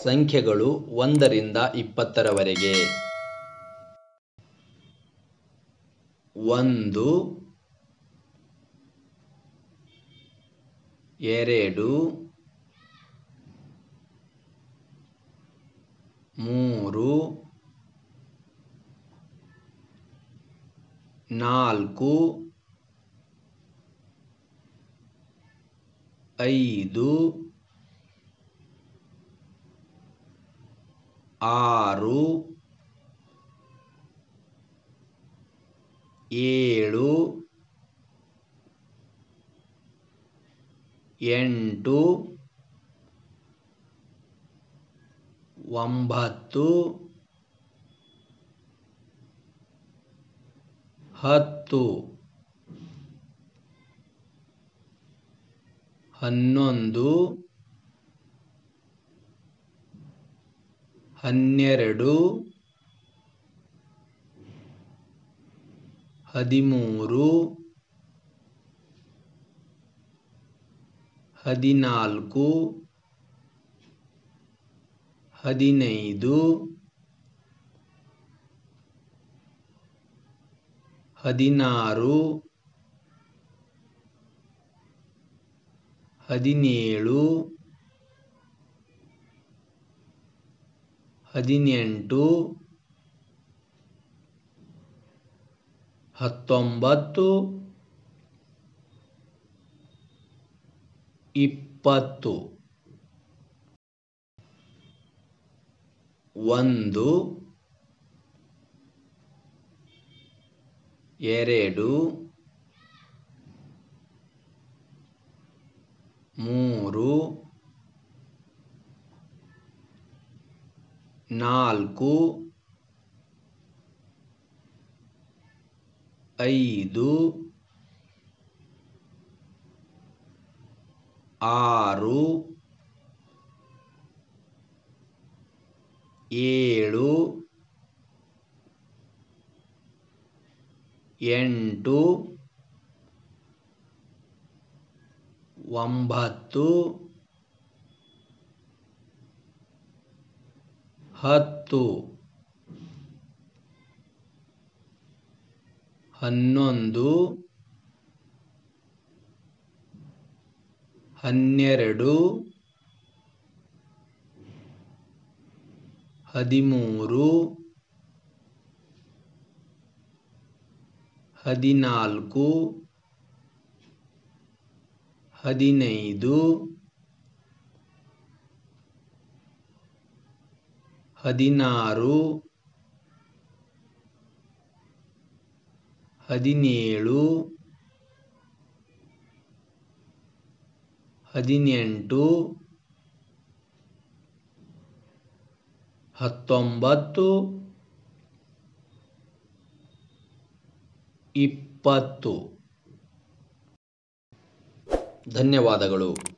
ಸಂಖ್ಯೆಗಳು ಒಂದರಿಂದ ಇಪ್ಪತ್ತರವರೆಗೆ ಒಂದು ಎರಡು ಮೂರು ನಾಲ್ಕು ಐದು ಆರು ಏಳು ಎಂಟು ಒಂಬತ್ತು ಹತ್ತು ಹನ್ನೊಂದು ಹನ್ನೆರಡು ಹದಿಮೂರು ಹದಿನಾಲ್ಕು ಹದಿನೈದು ಹದಿನಾರು ಹದಿನೇಳು ಹದಿನೆಂಟು ಹತ್ತೊಂಬತ್ತು ಇಪ್ಪತ್ತು ಒಂದು ಎರಡು ಮೂರು ನಾಲ್ಕು ಐದು ಆರು ಏಳು ಎಂಟು ಒಂಬತ್ತು ಹತ್ತು ಹನ್ನೊಂದು ಹನ್ನೆರಡು ಹದಿಮೂರು ಹದಿನಾಲ್ಕು ಹದಿನೈದು ಹದಿನಾರು ಹದಿನೇಳು ಹದಿನೆಂಟು ಹತ್ತೊಂಬತ್ತು ಇಪ್ಪತ್ತು ಧನ್ಯವಾದಗಳು